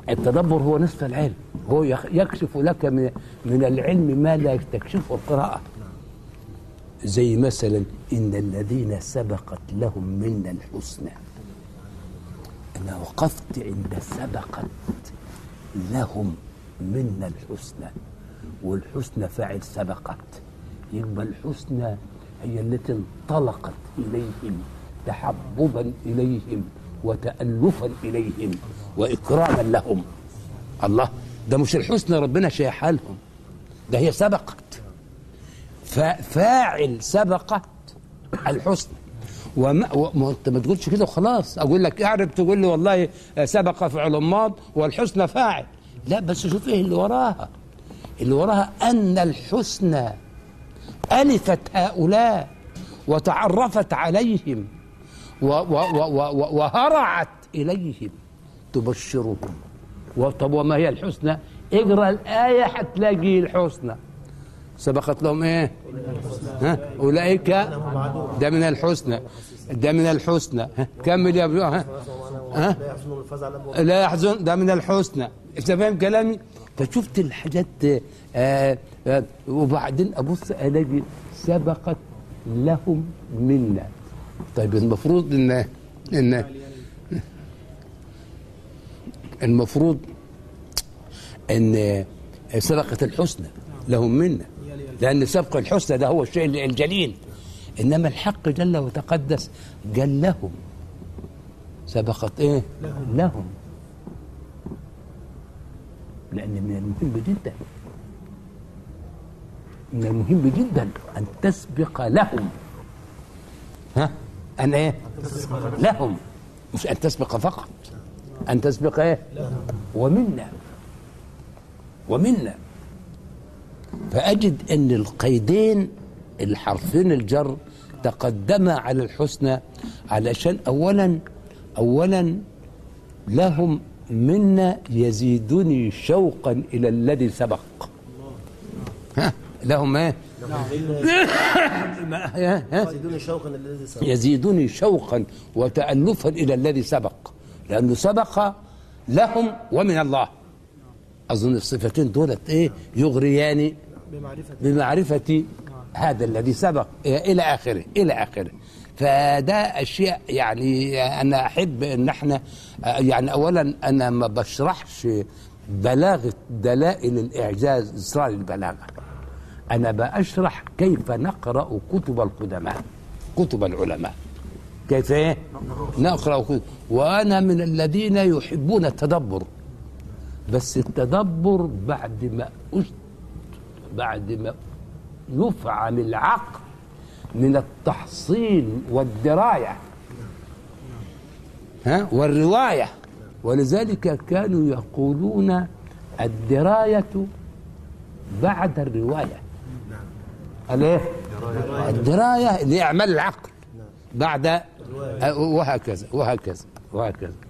التدبر هو نصف العلم هو يخ- يكشف لك من من العلم ما لا تكشفه القراءة زي مثلا إن الذين سبقت لهم منا الحسنى أنا وقفت عند سبقت لهم منا الحسنى والحسنى فاعل سبقت يبقى الحسنى هي التي انطلقت إليهم تحببا إليهم وتألفا إليهم وإكراما لهم الله ده مش الحسنى ربنا شايحها لهم ده هي سبقت ففاعل سبقت الحسنى وما وما انت ما تقولش كده وخلاص اقول لك اعرف تقول لي والله سبق فعل ماض والحسنى فاعل لا بس شوف ايه اللي وراها اللي وراها ان الحسنى الفت هؤلاء وتعرفت عليهم و و و و و وهرعت اليهم تبشرهم و- طب وما هي الحسنى اقرا الايه هتلاقي الحسنى سبقت لهم ايه ها اولئك ده من الحسنى ده من الحسنى ها كمل يا ابو ها ها لا يحزنهم الفزع الأبواب لا يحزن ده من الحسنى انت فاهم كلامي فشفت الحاجات آه آه وبعدين ابص الاقي سبقت لهم منا طيب المفروض ان ان المفروض ان سبقت الحسنى لهم منا لان سبق الحسنى ده هو الشيء الجليل انما الحق جل وتقدس قال لهم سبقت ايه لهم لان من المهم جدا من المهم جدا ان تسبق لهم ها ان ايه لهم مش ان تسبق فقط ان تسبق ايه ومنا ومنا فاجد ان القيدين الحرفين الجر تقدما على الحسنى علشان اولا اولا لهم منا يزيدني شوقا الى الذي سبق ها لهم ايه ما- ها؟ ها؟ يزيدون شوقا الذي سبق يزيدني شوقا وتألفا إلى الذي سبق لأنه سبق لهم ومن الله أظن الصفتين دولت إيه يغريان بمعرفة بمعرفة هذا الذي سبق إيه إلى آخره إلى آخره فده أشياء يعني أنا أحب إن إحنا آه، يعني أولا أنا ما بشرحش بلاغة دلائل الإعجاز إصرار البلاغة أنا بشرح كيف نقرأ كتب القدماء كتب العلماء كيف إيه؟ نقرأ كتب وأنا من الذين يحبون التدبر بس التدبر بعد ما أشت بعد ما يفعم العقل من التحصيل والدراية ها والرواية ولذلك كانوا يقولون الدراية بعد الرواية الايه الدراية اللي أعمال العقل بعد وهكذا وهكذا وهكذا